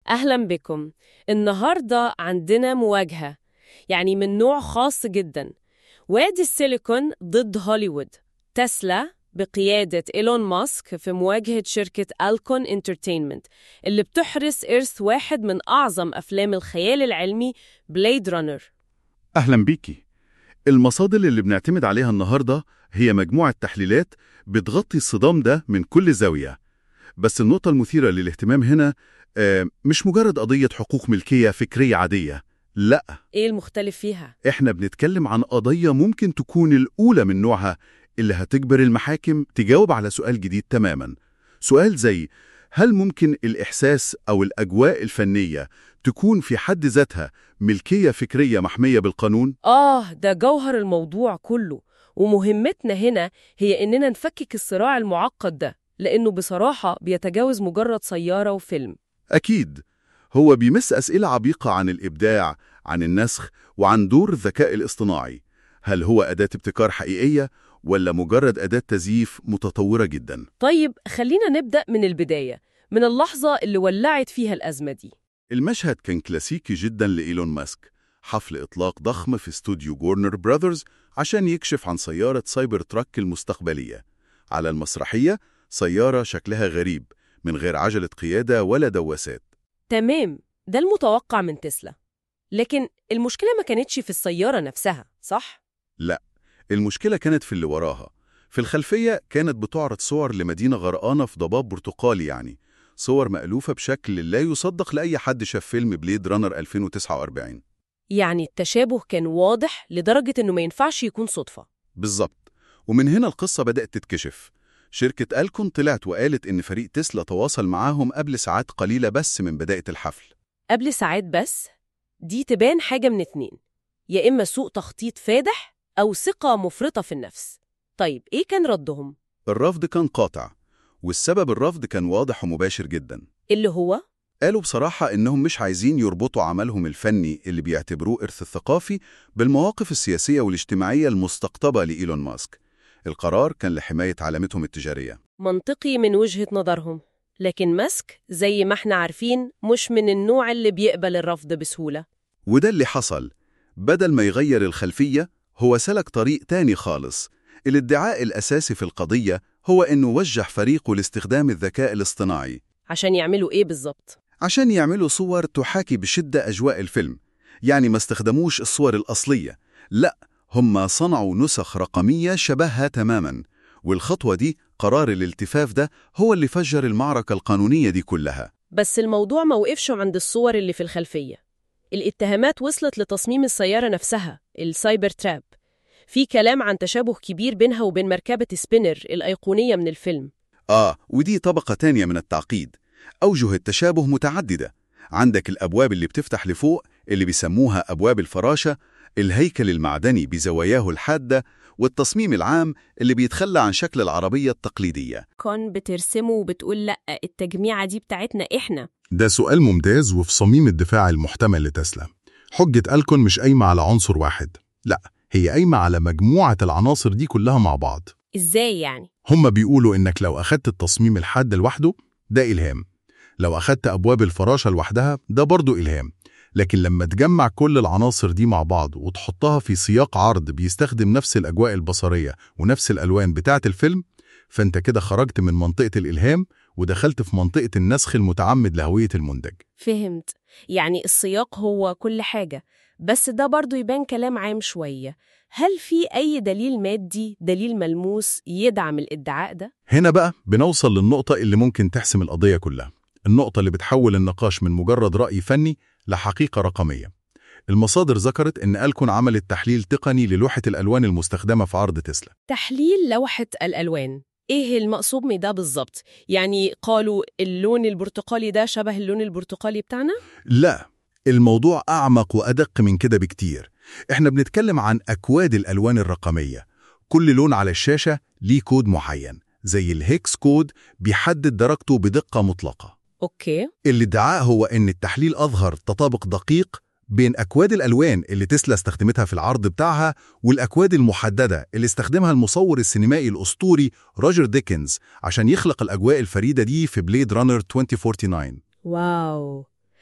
أهلا بكم النهاردة عندنا مواجهة يعني من نوع خاص جدا وادي السيليكون ضد هوليوود تسلا بقيادة إيلون ماسك في مواجهة شركة ألكون انترتينمنت اللي بتحرس إرث واحد من أعظم أفلام الخيال العلمي بليد رانر أهلا بيكي المصادر اللي بنعتمد عليها النهاردة هي مجموعة تحليلات بتغطي الصدام ده من كل زاوية بس النقطة المثيرة للاهتمام هنا آه، مش مجرد قضية حقوق ملكية فكرية عادية لا إيه المختلف فيها؟ احنا بنتكلم عن قضية ممكن تكون الأولى من نوعها اللي هتجبر المحاكم تجاوب على سؤال جديد تماما سؤال زي هل ممكن الإحساس أو الأجواء الفنية تكون في حد ذاتها ملكية فكرية محمية بالقانون؟ آه ده جوهر الموضوع كله ومهمتنا هنا هي إننا نفكك الصراع المعقد ده لأنه بصراحة بيتجاوز مجرد سيارة وفيلم أكيد هو بيمس أسئلة عميقة عن الإبداع عن النسخ وعن دور الذكاء الاصطناعي هل هو أداة ابتكار حقيقية ولا مجرد أداة تزييف متطورة جدا؟ طيب خلينا نبدأ من البداية من اللحظة اللي ولعت فيها الأزمة دي المشهد كان كلاسيكي جدا لإيلون ماسك حفل إطلاق ضخم في استوديو جورنر براذرز عشان يكشف عن سيارة سايبر تراك المستقبلية على المسرحية سيارة شكلها غريب من غير عجلة قيادة ولا دواسات تمام ده المتوقع من تسلا لكن المشكلة ما كانتش في السيارة نفسها صح؟ لا المشكلة كانت في اللي وراها في الخلفية كانت بتعرض صور لمدينة غرقانة في ضباب برتقالي يعني صور مألوفة بشكل لا يصدق لأي حد شاف فيلم بليد رانر 2049 يعني التشابه كان واضح لدرجة إنه ما ينفعش يكون صدفة بالظبط ومن هنا القصة بدأت تتكشف شركة ألكون طلعت وقالت إن فريق تسلا تواصل معاهم قبل ساعات قليلة بس من بداية الحفل قبل ساعات بس دي تبان حاجة من اتنين يا إما سوء تخطيط فادح أو ثقة مفرطة في النفس طيب إيه كان ردهم؟ الرفض كان قاطع والسبب الرفض كان واضح ومباشر جدا اللي هو قالوا بصراحة إنهم مش عايزين يربطوا عملهم الفني اللي بيعتبروه إرث الثقافي بالمواقف السياسية والاجتماعية المستقطبة لإيلون ماسك القرار كان لحماية علامتهم التجارية منطقي من وجهة نظرهم لكن ماسك زي ما احنا عارفين مش من النوع اللي بيقبل الرفض بسهولة وده اللي حصل بدل ما يغير الخلفية هو سلك طريق تاني خالص الادعاء الأساسي في القضية هو إنه وجه فريقه لاستخدام الذكاء الاصطناعي عشان يعملوا إيه بالظبط؟ عشان يعملوا صور تحاكي بشدة أجواء الفيلم يعني ما استخدموش الصور الأصلية لا هم صنعوا نسخ رقمية شبهها تماما والخطوة دي قرار الالتفاف ده هو اللي فجر المعركة القانونية دي كلها بس الموضوع ما وقفش عند الصور اللي في الخلفية الاتهامات وصلت لتصميم السيارة نفسها السايبر تراب في كلام عن تشابه كبير بينها وبين مركبة سبينر الأيقونية من الفيلم آه ودي طبقة تانية من التعقيد أوجه التشابه متعددة عندك الأبواب اللي بتفتح لفوق اللي بيسموها أبواب الفراشة الهيكل المعدني بزواياه الحادة والتصميم العام اللي بيتخلى عن شكل العربية التقليدية كون بترسمه وبتقول لأ التجميعة دي بتاعتنا إحنا ده سؤال ممتاز وفي صميم الدفاع المحتمل لتسلا حجة ألكون مش قايمة على عنصر واحد لا هي قايمة على مجموعة العناصر دي كلها مع بعض إزاي يعني؟ هم بيقولوا إنك لو أخدت التصميم الحاد لوحده ده إلهام لو أخدت أبواب الفراشة لوحدها ده برضو إلهام لكن لما تجمع كل العناصر دي مع بعض وتحطها في سياق عرض بيستخدم نفس الأجواء البصرية ونفس الألوان بتاعة الفيلم فأنت كده خرجت من منطقة الإلهام ودخلت في منطقة النسخ المتعمد لهوية المنتج فهمت يعني السياق هو كل حاجة بس ده برضو يبان كلام عام شوية هل في أي دليل مادي دليل ملموس يدعم الادعاء ده؟ هنا بقى بنوصل للنقطة اللي ممكن تحسم القضية كلها النقطة اللي بتحول النقاش من مجرد رأي فني لحقيقة رقمية المصادر ذكرت إن ألكون عملت تحليل تقني للوحة الألوان المستخدمة في عرض تسلا تحليل لوحة الألوان إيه المقصود من ده بالظبط؟ يعني قالوا اللون البرتقالي ده شبه اللون البرتقالي بتاعنا؟ لا الموضوع أعمق وأدق من كده بكتير إحنا بنتكلم عن أكواد الألوان الرقمية كل لون على الشاشة ليه كود معين زي الهيكس كود بيحدد درجته بدقة مطلقة أوكي الادعاء هو إن التحليل أظهر تطابق دقيق بين أكواد الألوان اللي تسلا استخدمتها في العرض بتاعها والأكواد المحددة اللي استخدمها المصور السينمائي الأسطوري روجر ديكنز عشان يخلق الأجواء الفريدة دي في بليد رانر 2049 واو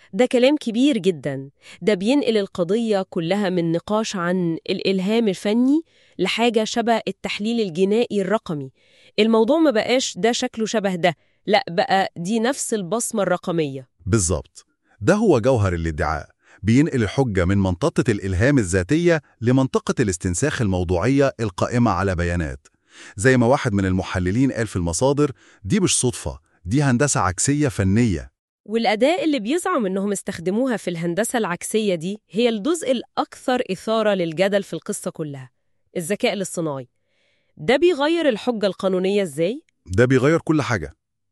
ده كلام كبير جدا ده بينقل القضية كلها من نقاش عن الإلهام الفني لحاجة شبه التحليل الجنائي الرقمي الموضوع ما بقاش ده شكله شبه ده لا بقى دي نفس البصمة الرقمية بالظبط ده هو جوهر الادعاء بينقل الحجة من منطقة الإلهام الذاتية لمنطقة الاستنساخ الموضوعية القائمة على بيانات زي ما واحد من المحللين قال في المصادر دي مش صدفة دي هندسة عكسية فنية والأداة اللي بيزعم إنهم استخدموها في الهندسة العكسية دي هي الجزء الأكثر إثارة للجدل في القصة كلها الذكاء الاصطناعي ده بيغير الحجة القانونية إزاي؟ ده بيغير كل حاجة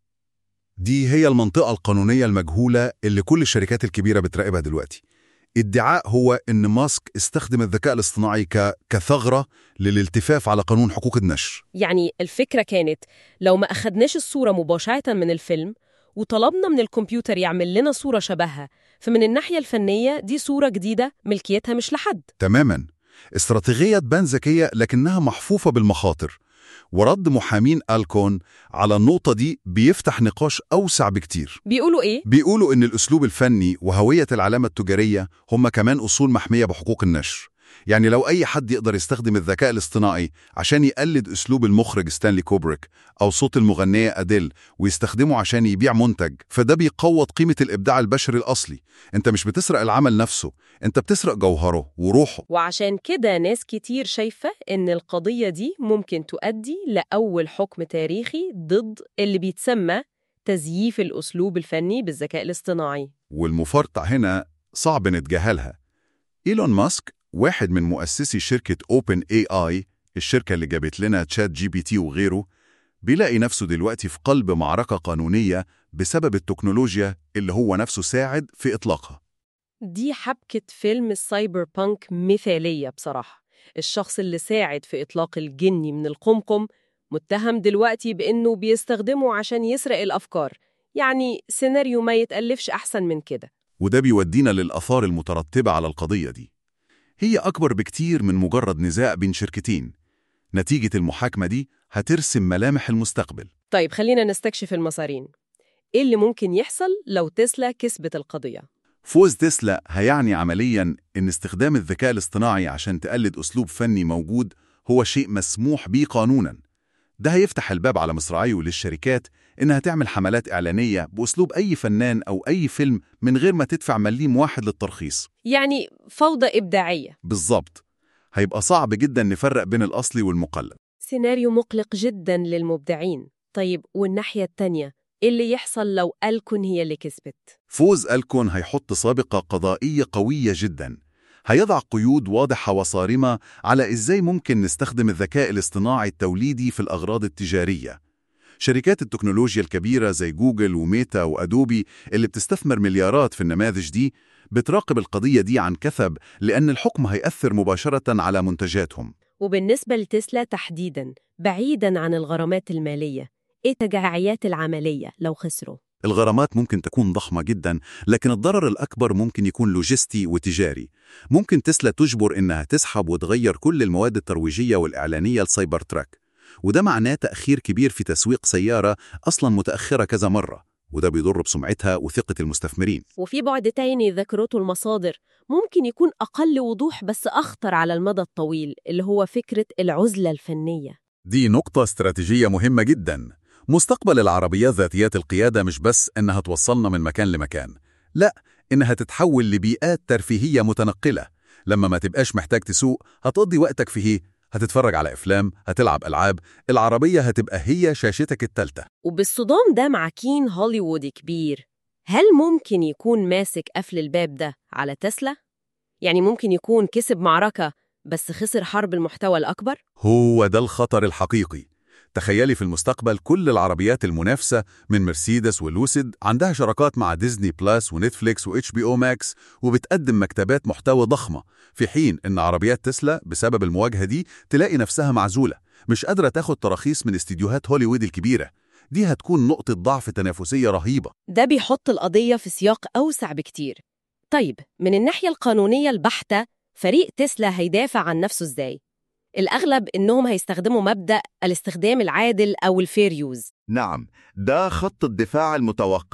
دي هي المنطقة القانونية المجهولة اللي كل الشركات الكبيرة بتراقبها دلوقتي ادعاء هو إن ماسك استخدم الذكاء الاصطناعي ك... كثغرة للالتفاف على قانون حقوق النشر يعني الفكرة كانت لو ما أخدناش الصورة مباشرة من الفيلم وطلبنا من الكمبيوتر يعمل لنا صورة شبهها فمن الناحية الفنية دي صورة جديدة ملكيتها مش لحد تماما استراتيجية تبان ذكية لكنها محفوفة بالمخاطر ورد محامين ألكون على النقطة دي بيفتح نقاش أوسع بكتير بيقولوا إيه؟ بيقولوا إن الأسلوب الفني وهوية العلامة التجارية هم كمان أصول محمية بحقوق النشر يعني لو أي حد يقدر يستخدم الذكاء الاصطناعي عشان يقلد أسلوب المخرج ستانلي كوبريك أو صوت المغنية أديل ويستخدمه عشان يبيع منتج فده بيقوض قيمة الإبداع البشري الأصلي أنت مش بتسرق العمل نفسه أنت بتسرق جوهره وروحه وعشان كده ناس كتير شايفة إن القضية دي ممكن تؤدي لأول حكم تاريخي ضد اللي بيتسمى تزييف الأسلوب الفني بالذكاء الاصطناعي والمفارقة هنا صعب نتجاهلها إيلون ماسك واحد من مؤسسي شركة Open AI الشركة اللي جابت لنا تشات جي بي تي وغيره بيلاقي نفسه دلوقتي في قلب معركة قانونية بسبب التكنولوجيا اللي هو نفسه ساعد في إطلاقها دي حبكة فيلم السايبر بانك مثالية بصراحة الشخص اللي ساعد في إطلاق الجني من القمقم متهم دلوقتي بإنه بيستخدمه عشان يسرق الأفكار يعني سيناريو ما يتألفش أحسن من كده وده بيودينا للآثار المترتبة على القضية دي هي أكبر بكتير من مجرد نزاع بين شركتين نتيجة المحاكمة دي هترسم ملامح المستقبل طيب خلينا نستكشف المسارين إيه اللي ممكن يحصل لو تسلا كسبت القضية؟ فوز تسلا هيعني عملياً إن استخدام الذكاء الاصطناعي عشان تقلد أسلوب فني موجود هو شيء مسموح بيه قانوناً ده هيفتح الباب على مصراعيه للشركات إنها تعمل حملات إعلانية بأسلوب أي فنان أو أي فيلم من غير ما تدفع مليم واحد للترخيص يعني فوضى إبداعية بالظبط هيبقى صعب جدا نفرق بين الأصلي والمقلد سيناريو مقلق جدا للمبدعين طيب والناحية التانية إيه اللي يحصل لو ألكون هي اللي كسبت؟ فوز ألكون هيحط سابقة قضائية قوية جدا هيضع قيود واضحة وصارمة على إزاي ممكن نستخدم الذكاء الاصطناعي التوليدي في الأغراض التجارية شركات التكنولوجيا الكبيرة زي جوجل وميتا وأدوبي اللي بتستثمر مليارات في النماذج دي بتراقب القضية دي عن كثب لأن الحكم هيأثر مباشرة على منتجاتهم وبالنسبة لتسلا تحديداً بعيداً عن الغرامات المالية إيه تجاعيات العملية لو خسروا؟ الغرامات ممكن تكون ضخمة جدا لكن الضرر الأكبر ممكن يكون لوجستي وتجاري ممكن تسلا تجبر إنها تسحب وتغير كل المواد الترويجية والإعلانية لسايبر تراك وده معناه تأخير كبير في تسويق سيارة أصلا متأخرة كذا مرة وده بيضر بسمعتها وثقة المستثمرين وفي بعد تاني ذكرته المصادر ممكن يكون أقل وضوح بس أخطر على المدى الطويل اللي هو فكرة العزلة الفنية دي نقطة استراتيجية مهمة جدا مستقبل العربيات ذاتيات القيادة مش بس إنها توصلنا من مكان لمكان لا إنها تتحول لبيئات ترفيهية متنقلة لما ما تبقاش محتاج تسوق هتقضي وقتك فيه هتتفرج على أفلام هتلعب ألعاب العربية هتبقى هي شاشتك التالتة وبالصدام ده مع كين هوليوودي كبير هل ممكن يكون ماسك قفل الباب ده على تسلا؟ يعني ممكن يكون كسب معركة بس خسر حرب المحتوى الأكبر؟ هو ده الخطر الحقيقي تخيلي في المستقبل كل العربيات المنافسة من مرسيدس ولوسيد عندها شراكات مع ديزني بلاس ونتفليكس واتش بي او ماكس وبتقدم مكتبات محتوى ضخمة في حين ان عربيات تسلا بسبب المواجهة دي تلاقي نفسها معزولة مش قادرة تاخد تراخيص من استديوهات هوليوود الكبيرة دي هتكون نقطة ضعف تنافسية رهيبة ده بيحط القضية في سياق أوسع بكتير طيب من الناحية القانونية البحتة فريق تسلا هيدافع عن نفسه إزاي؟ الأغلب إنهم هيستخدموا مبدأ الاستخدام العادل أو الفير يوز نعم ده خط الدفاع المتوقع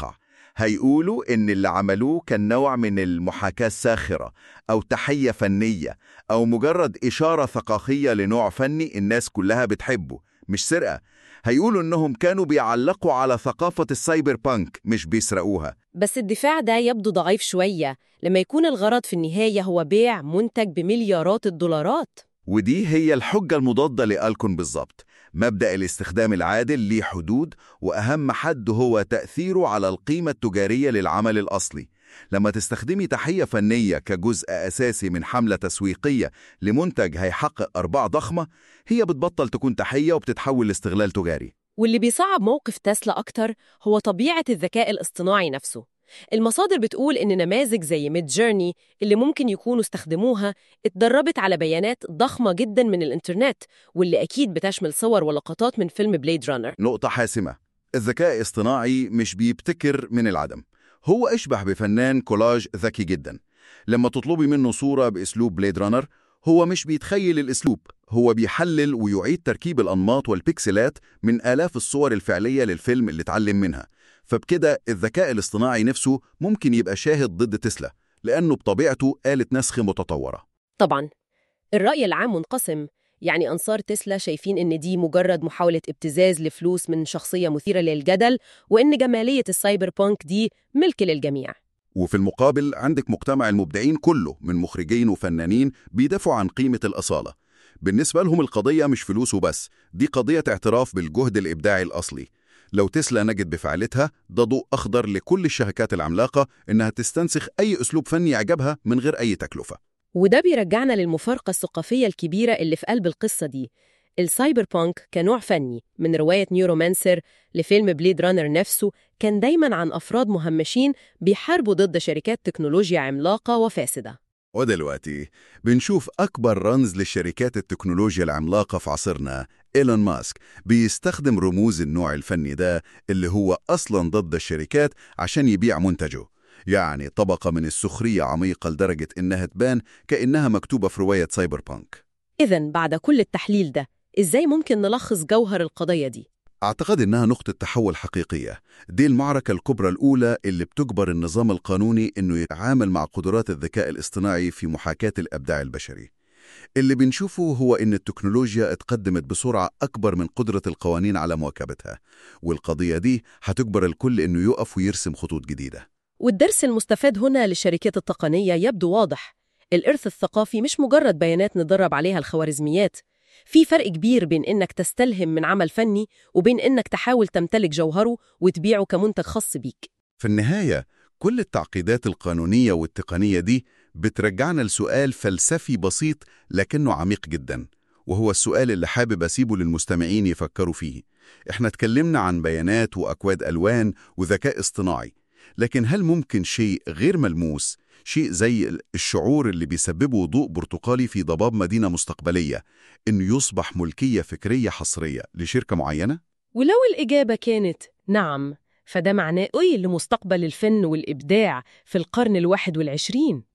هيقولوا إن اللي عملوه كان نوع من المحاكاة الساخرة أو تحية فنية أو مجرد إشارة ثقافية لنوع فني الناس كلها بتحبه مش سرقة هيقولوا إنهم كانوا بيعلقوا على ثقافة السايبر بانك مش بيسرقوها بس الدفاع ده يبدو ضعيف شوية لما يكون الغرض في النهاية هو بيع منتج بمليارات الدولارات ودي هي الحجة المضادة لألكون بالظبط مبدأ الاستخدام العادل ليه حدود وأهم حد هو تأثيره على القيمة التجارية للعمل الأصلي لما تستخدمي تحية فنية كجزء أساسي من حملة تسويقية لمنتج هيحقق أرباح ضخمة هي بتبطل تكون تحية وبتتحول لاستغلال تجاري واللي بيصعب موقف تسلا أكتر هو طبيعة الذكاء الاصطناعي نفسه المصادر بتقول إن نماذج زي ميد جيرني اللي ممكن يكونوا استخدموها اتدربت على بيانات ضخمة جدا من الإنترنت واللي أكيد بتشمل صور ولقطات من فيلم بليد رانر نقطة حاسمة الذكاء الاصطناعي مش بيبتكر من العدم هو أشبه بفنان كولاج ذكي جدا لما تطلبي منه صورة بأسلوب بليد رانر هو مش بيتخيل الأسلوب هو بيحلل ويعيد تركيب الأنماط والبيكسلات من آلاف الصور الفعلية للفيلم اللي اتعلم منها فبكده الذكاء الاصطناعي نفسه ممكن يبقى شاهد ضد تسلا لأنه بطبيعته آلة نسخ متطورة طبعا الرأي العام منقسم يعني أنصار تسلا شايفين إن دي مجرد محاولة ابتزاز لفلوس من شخصية مثيرة للجدل وإن جمالية السايبر بانك دي ملك للجميع وفي المقابل عندك مجتمع المبدعين كله من مخرجين وفنانين بيدافعوا عن قيمة الأصالة بالنسبة لهم القضية مش فلوس وبس دي قضية اعتراف بالجهد الإبداعي الأصلي لو تسلا نجت بفعلتها ده ضوء أخضر لكل الشركات العملاقة إنها تستنسخ أي أسلوب فني يعجبها من غير أي تكلفة وده بيرجعنا للمفارقة الثقافية الكبيرة اللي في قلب القصة دي السايبر بانك كنوع فني من رواية نيورومانسر لفيلم بليد رانر نفسه كان دايما عن أفراد مهمشين بيحاربوا ضد شركات تكنولوجيا عملاقة وفاسدة ودلوقتي بنشوف أكبر رمز للشركات التكنولوجيا العملاقة في عصرنا إيلون ماسك بيستخدم رموز النوع الفني ده اللي هو أصلا ضد الشركات عشان يبيع منتجه يعني طبقة من السخرية عميقة لدرجة إنها تبان كأنها مكتوبة في رواية سايبر بانك إذا بعد كل التحليل ده إزاي ممكن نلخص جوهر القضية دي؟ أعتقد إنها نقطة تحول حقيقية دي المعركة الكبرى الأولى اللي بتجبر النظام القانوني إنه يتعامل مع قدرات الذكاء الاصطناعي في محاكاة الإبداع البشري اللي بنشوفه هو إن التكنولوجيا اتقدمت بسرعة أكبر من قدرة القوانين على مواكبتها والقضية دي هتجبر الكل إنه يقف ويرسم خطوط جديدة والدرس المستفاد هنا للشركات التقنية يبدو واضح الإرث الثقافي مش مجرد بيانات ندرب عليها الخوارزميات في فرق كبير بين إنك تستلهم من عمل فني وبين إنك تحاول تمتلك جوهره وتبيعه كمنتج خاص بيك في النهاية كل التعقيدات القانونية والتقنية دي بترجعنا لسؤال فلسفي بسيط لكنه عميق جدا وهو السؤال اللي حابب أسيبه للمستمعين يفكروا فيه احنا اتكلمنا عن بيانات وأكواد ألوان وذكاء اصطناعي لكن هل ممكن شيء غير ملموس شيء زي الشعور اللي بيسببه ضوء برتقالي في ضباب مدينة مستقبلية إنه يصبح ملكية فكرية حصرية لشركة معينة؟ ولو الإجابة كانت نعم فده معناه إيه لمستقبل الفن والإبداع في القرن الواحد والعشرين